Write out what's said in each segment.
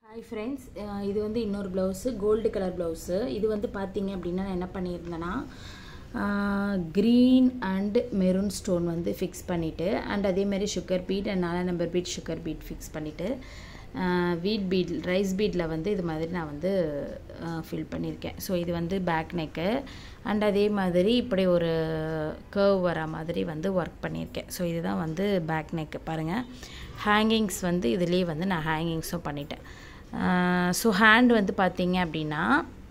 Hi friends இது வந்து இன்னொரு ப்ளவுஸு கோல்டு கலர் ப்ளவுஸு இது வந்து பார்த்தீங்க அப்படின்னா நான் என்ன பண்ணியிருந்தேன்னா க்ரீன் அண்ட் மெரூன் ஸ்டோன் வந்து ஃபிக்ஸ் பண்ணிவிட்டு அண்ட் அதேமாதிரி சுகர் பீட் அண்ட் நாலா number beet sugar beet fix பண்ணிவிட்டு வீட் பீட் ரைஸ் பீட்டில் வந்து இது மாதிரி நான் வந்து ஃபில் பண்ணியிருக்கேன் ஸோ இது வந்து பேக் நெக்கு அண்ட் அதே மாதிரி இப்படி ஒரு கர்வ் வர மாதிரி வந்து ஒர்க் பண்ணியிருக்கேன் ஸோ இதுதான் வந்து பேக் நெக்கு பாருங்கள் ஹேங்கிங்ஸ் வந்து இதுலேயே வந்து நான் ஹேங்கிங்ஸும் பண்ணிட்டேன் ஸோ ஹேண்ட் வந்து பார்த்தீங்க அப்படின்னா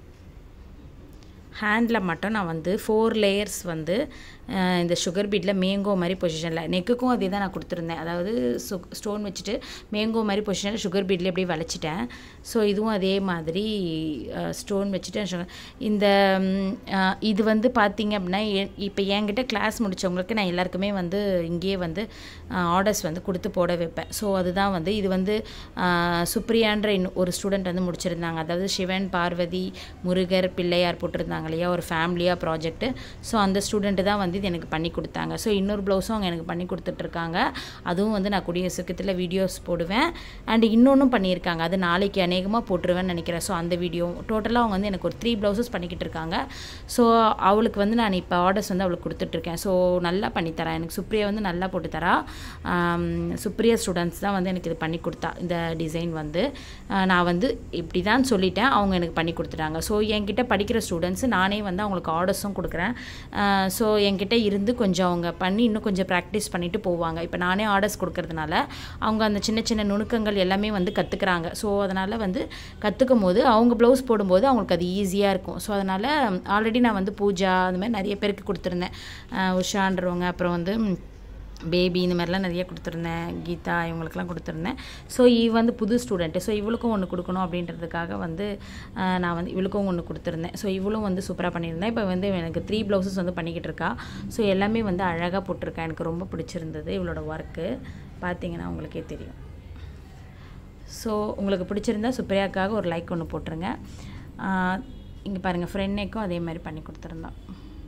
ஹேண்டில் மட்டும் நான் வந்து ஃபோர் லேயர்ஸ் வந்து இந்த சுகர் பீட்டில் மேங்கோ மாதிரி பொசிஷனில் நெக்குக்கும் அதே தான் நான் கொடுத்துருந்தேன் அதாவது சு ஸ்டோன் வச்சுட்டு மேங்கோ மாதிரி பொசிஷனில் சுகர் பீட்லேயே அப்படியே வளைச்சிட்டேன் ஸோ இதுவும் அதே மாதிரி ஸ்டோன் வச்சுட்டு இந்த இது வந்து பார்த்திங்க அப்படின்னா இப்போ என்கிட்ட கிளாஸ் முடித்தவங்களுக்கு நான் எல்லாருக்குமே வந்து இங்கேயே வந்து ஆர்டர்ஸ் வந்து கொடுத்து போட வைப்பேன் ஸோ அதுதான் வந்து இது வந்து சுப்ரியான்ற இன்னும் ஒரு ஸ்டூடெண்ட் வந்து முடிச்சிருந்தாங்க அதாவது சிவன் பார்வதி முருகர் பிள்ளையார் போட்டிருந்தாங்க இல்லையா ஒரு ஃபேமிலியாக ப்ராஜெக்ட்டு ஸோ அந்த ஸ்டூடெண்ட்டு தான் வந்து இது எனக்கு பண்ணி கொடுத்தாங்க ஸோ இன்னொரு ப்ளவுஸும் அவங்க எனக்கு பண்ணி கொடுத்துட்ருக்காங்க அதுவும் வந்து நான் கூடிய சீக்கிரத்தில் வீடியோஸ் போடுவேன் அண்ட் இன்னொன்றும் பண்ணியிருக்காங்க அது நாளைக்கு அநேகமாக போட்டுருவேன்னு நினைக்கிறேன் ஸோ அந்த வீடியோ டோட்டலாக அவங்க வந்து எனக்கு ஒரு த்ரீ ப்ளவுசஸ் பண்ணிக்கிட்டு இருக்காங்க ஸோ அவளுக்கு வந்து நான் இப்போ ஆர்டர்ஸ் வந்து அவளுக்கு கொடுத்துட்ருக்கேன் ஸோ நல்லா பண்ணித்தரேன் எனக்கு சுப்ரியா வந்து நல்லா போட்டு தரா சுப்ரியா ஸ்டூடெண்ட்ஸ் தான் வந்து எனக்கு இது பண்ணி கொடுத்தா இந்த டிசைன் வந்து நான் வந்து இப்படி தான் சொல்லிட்டேன் அவங்க எனக்கு பண்ணி கொடுத்துட்டாங்க ஸோ என்கிட்ட படிக்கிற ஸ்டூடெண்ட்ஸ் நானே வந்து அவங்களுக்கு ஆர்டர்ஸும் கொடுக்குறேன் ஸோ என்கிட்ட இருந்து கொஞ்சம் அவங்க பண்ணி இன்னும் கொஞ்சம் ப்ராக்டிஸ் பண்ணிவிட்டு போவாங்க இப்போ நானே ஆர்டர்ஸ் கொடுக்கறதுனால அவங்க அந்த சின்ன சின்ன நுணுக்கங்கள் எல்லாமே வந்து கற்றுக்குறாங்க ஸோ அதனால் வந்து கற்றுக்கும் போது அவங்க ப்ளவுஸ் போடும்போது அவங்களுக்கு அது ஈஸியாக இருக்கும் ஸோ அதனால் ஆல்ரெடி நான் வந்து பூஜா அந்த மாதிரி நிறைய பேருக்கு கொடுத்துருந்தேன் உஷான்றவங்க அப்புறம் வந்து பேபி இந்த மாதிரிலாம் நிறைய கொடுத்துருந்தேன் கீதா இவங்களுக்குலாம் கொடுத்துருந்தேன் ஸோ இவ வந்து புது ஸ்டூடெண்ட்டு ஸோ இவளுக்கும் ஒன்று கொடுக்கணும் அப்படின்றதுக்காக வந்து நான் வந்து இவளுக்கும் ஒன்று கொடுத்துருந்தேன் ஸோ இவளும் வந்து சூப்பராக பண்ணியிருந்தேன் இப்போ வந்து எனக்கு த்ரீ ப்ளவுசஸ் வந்து பண்ணிக்கிட்டு இருக்கா ஸோ எல்லாமே வந்து அழகாக போட்டிருக்கா எனக்கு ரொம்ப பிடிச்சிருந்தது இவளோட ஒர்க்கு பார்த்தீங்கன்னா உங்களுக்கே தெரியும் ஸோ உங்களுக்கு பிடிச்சிருந்தா சுப்ரியாக்காக ஒரு லைக் ஒன்று போட்டுருங்க இங்கே பாருங்கள் ஃப்ரெண்ட்னேக்கும் அதே மாதிரி பண்ணி கொடுத்துருந்தோம்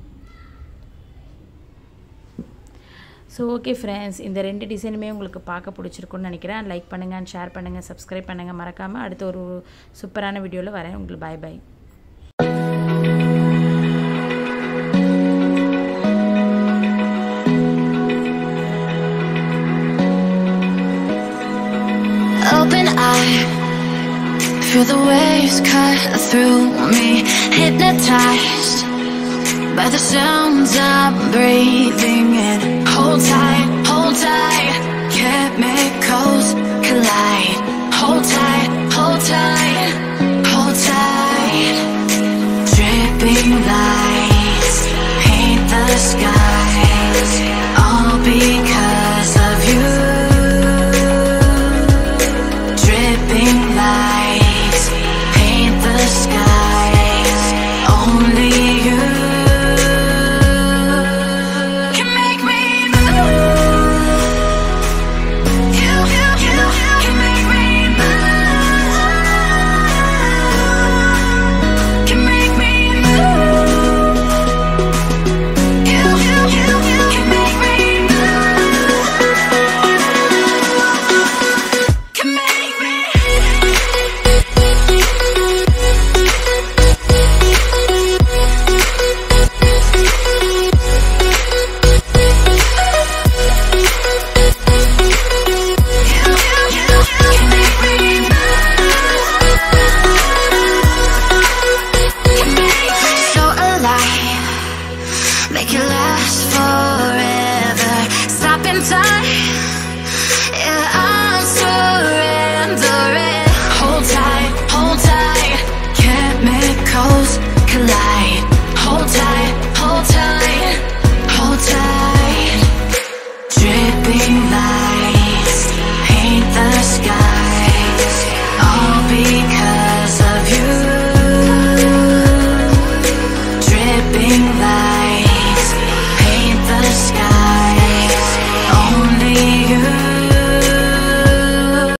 ஸோ ஓகே ஃப்ரெண்ட்ஸ் இந்த ரெண்டு டிசைனுமே உங்களுக்கு பார்க்க பிடிச்சிருக்குன்னு நினைக்கிறேன் லைக் பண்ணுங்கள் ஷேர் பண்ணுங்கள் சப்ஸ்கிரைப் பண்ணுங்கள் மறக்காமல் அடுத்த ஒரு சூப்பரான வீடியோவில் வரேன் உங்களுக்கு பாய் பாய் Open eye, feel the waves cut through me, hypnotized by the sounds I'm breathing in. Hold tight, hold tight, chemicals